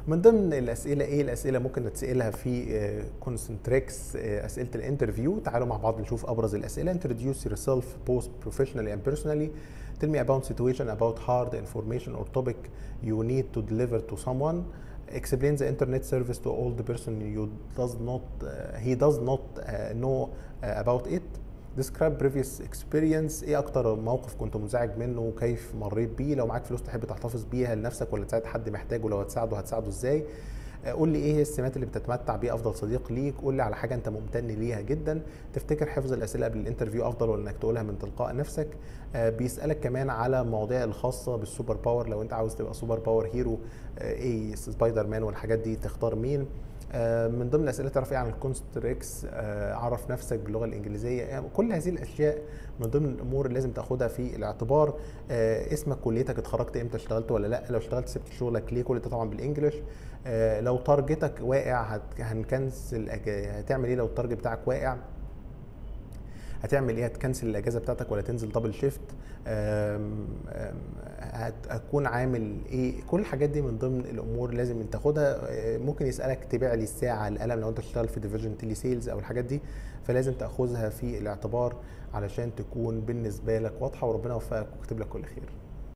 من ضمن الاسئله ايه الاسئله ممكن نتسالها في كونسنتريكس اسئله الانترفيو تعالوا مع بعض نشوف ابرز الاسئله introduce yourself both professionally and personally tell me about situation about hard information or topic you need to deliver to someone explain the internet service to all the person you does not uh, he does not uh, know uh, about it describe previous experience ايه اكتر موقف كنت منزعج منه وكيف مريت بيه لو معاك فلوس تحب تحتفظ بيها لنفسك ولا تساعد حد محتاجه لو هتساعده هتساعده ازاي قول لي ايه هي السمات اللي بتتمتع بيه افضل صديق ليك قول لي على حاجه انت ممتن ليها جدا تفتكر حفظ الاسئله قبل الانترفيو افضل ولا انك تقولها من تلقاء نفسك آه بيسالك كمان على المواضيع الخاصه بالسوبر باور لو انت عاوز تبقى سوبر باور هيرو آه ايه سبايدر مان والحاجات دي تختار مين من ضمن الاسئله تعرف ايه عن الكونستريكس عرف نفسك باللغه الانجليزيه يعني كل هذه الاشياء من ضمن الامور اللي لازم تاخدها في الاعتبار اسمك كليتك اتخرجت امتى اشتغلت ولا لا لو اشتغلت سبت شغلك ليه كل ده طبعا بالانجلش لو تارجتك واقع هنكنسل هتعمل ايه لو التارجت بتاعك واقع هتعمل ايه هتكنسل الاجازه بتاعتك ولا تنزل دبل شيفت هتكون عامل ايه كل الحاجات دي من ضمن الامور اللي لازم تاخدها ممكن يسالك تبيع لي الساعه القلم لو انت بتشتغل في ديفيجن تيلي سيلز او الحاجات دي فلازم تاخذها في الاعتبار علشان تكون بالنسبه لك واضحه وربنا يوفقك ويكتب لك كل خير